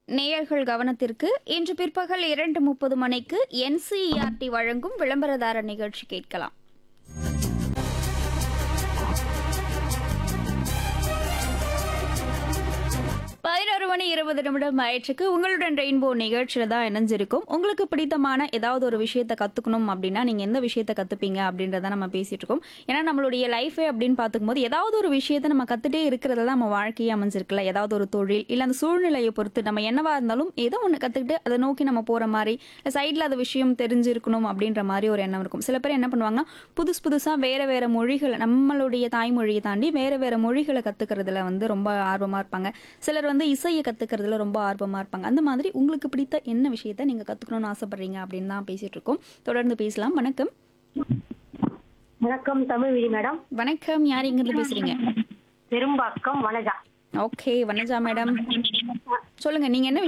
நேயர்கள் கவனத்திற்கு இன்று பிற்பகல் இரண்டு முப்பது மணிக்கு என்சிஇஆர்டி வழங்கும் விளம்பரதார நிகழ்ச்சி கேட்கலாம் பதினோரு மணி இருபது நிமிடம் ஆயிடுச்சுக்கு உங்களுடன் ரெயின்போ நிகழ்ச்சியில தான் இணைஞ்சிருக்கும் உங்களுக்கு பிடித்தமான ஏதாவது ஒரு விஷயத்தை கத்துக்கணும் அப்படின்னா நீங்க எந்த விஷயத்தை கத்துப்பீங்க அப்படின்றத நம்ம பேசிட்டு இருக்கோம் ஏன்னா நம்மளுடைய லைஃபே அப்படின்னு பார்த்துக்கும்போது ஏதாவது ஒரு விஷயத்தை நம்ம கத்துட்டே இருக்கிறதுல தான் நம்ம வாழ்க்கையே அமைஞ்சிருக்குல்ல ஏதாவது ஒரு தொழில் இல்ல அந்த சூழ்நிலையை பொறுத்து நம்ம என்னவா இருந்தாலும் ஏதோ ஒன்று கத்துக்கிட்டு அதை நோக்கி நம்ம போற மாதிரி இல்லை சைட்ல அது விஷயம் தெரிஞ்சிருக்கணும் அப்படின்ற மாதிரி ஒரு எண்ணம் இருக்கும் சில பேர் என்ன பண்ணுவாங்கன்னா புதுசு புதுசா வேற வேற மொழிகளை நம்மளுடைய தாய்மொழியை தாண்டி வேற வேற மொழிகளை கத்துக்கிறதுல வந்து ரொம்ப ஆர்வமா இருப்பாங்க சிலர் வந்து இசையை கத்துக்கிறதுல ரொம்ப ஆர்வமா இருப்பாங்க அந்த மாதிரி உங்களுக்கு பிடித்த என்ன விஷயத்தை நீங்க கத்துக்கணும்னு ஆசைப்படுறீங்க அப்படின்னு தான் பேசிட்டு இருக்கோம் தொடர்ந்து பேசலாம் வணக்கம் வணக்கம் தமிழ்விழி மேடம் வணக்கம் யார் இங்கிருந்து பேசுறீங்க பெரும்பாக்கம் வனஜா ஓகே வனஜா மேடம் சொல்லுங்க நீங்க என்ன